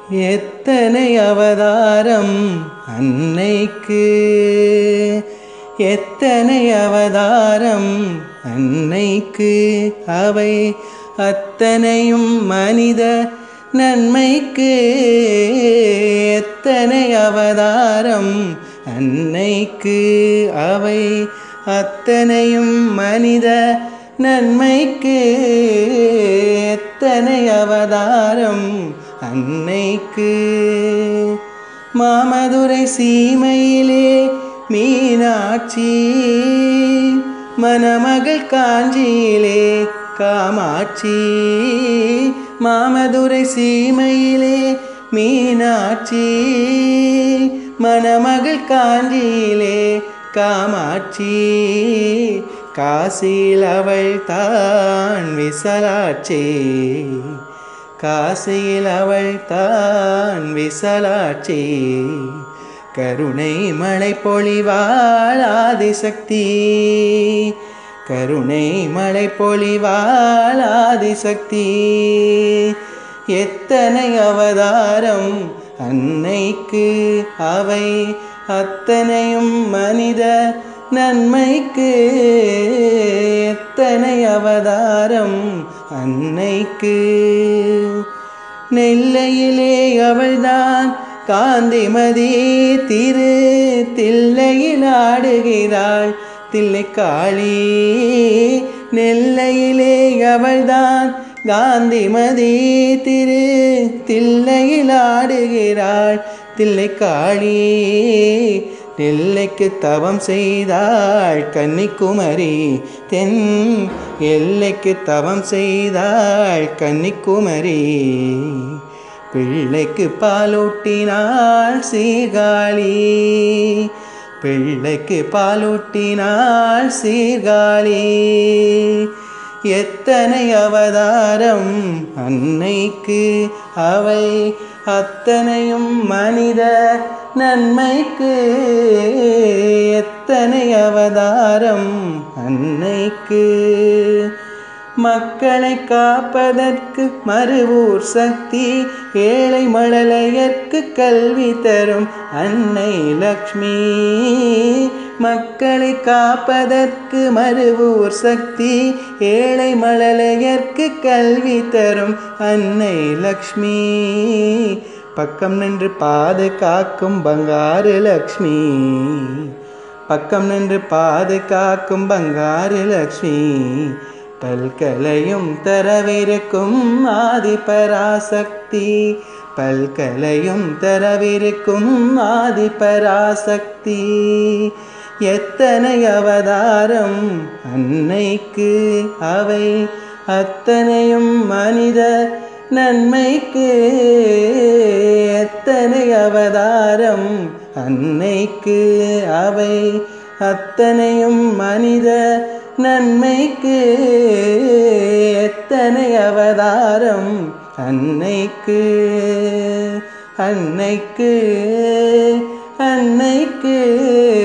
எத்தனை அவதாரம் அன்னைக்கு எத்தனை அவதாரம் அன்னைக்கு அவை அத்தனையும் மனித நன்மைக்கு எத்தனை அவதாரம் அன்னைக்கு அவை அத்தனையும் மனித நன்மைக்கு எத்தனை அவதாரம் அன்னைக்கு மாமதுரை சீமையிலே மீனாட்சி மணமகள் காஞ்சியிலே காமாட்சி மாமதுரை சீமையிலே மீனாட்சி மணமகள் காஞ்சியிலே காமாட்சி காசியில் அவள் தான் விசலாட்சி காசியில் அவள் தான் விசலாட்சி கருணை மழை பொழிவாள் ஆதிசக்தி கருணை மழை பொழிவாள் ஆதிசக்தி எத்தனை அவதாரம் அன்னைக்கு அவை அத்தனையும் மனித நன்மைக்கு எத்தனை அவதாரம் அன்னைக்கு நெல்லையிலே அவள்தான் காந்திமதி திரு தில்லையில் ஆடுகிறாள் தில்லைக்காளி நெல்லையிலே அவள்தான் காந்திமதி திரு தில்லையில் ஆடுகிறாள் தில்லைக்காளி நெல்லைக்கு தவம் செய்தாள் கன்னிக்குமரி தென் எல்லைக்கு தவம் செய்தாள் கன்னிக்குமரி பிள்ளைக்கு பாலூட்டினாள் சீர்காழி பிள்ளைக்கு பாலூட்டினாள் சீர்காழி எத்தனை அவதாரம் அன்னைக்கு அவை அத்தனையும் மனித நன்மைக்கு எத்தனை அவதாரம் அன்னைக்கு மக்களை காப்பதற்கு மறுவூர் சக்தி ஏழை மழலையர்க்கு கல்வி தரும் அன்னை லக்ஷ்மி மக்களை காப்பதற்கு மறுவூர் சக்தி ஏழை மழலையர்க்கு கல்வி தரும் அன்னை லக்ஷ்மி பக்கம் நின்று பாதுகாக்கும் பங்காரு லக்ஷ்மி பக்கம் நின்று பாதுகாக்கும் பங்காரு லக்ஷ்மி பல்கலையும் தரவிருக்கும் ஆதிபராசக்தி பல்கலையும் தரவிருக்கும் ஆதிபராசக்தி எத்தனை அவதாரம் அன்னைக்கு அவை அத்தனையும் மனித நன்மைக்கு எத்தனை அவதாரம் அன்னைக்கு அவை அத்தனையும் மனித நன்மைக்கு எத்தனை அவதாரம் அன்னைக்கு அன்னைக்கு அன்னைக்கு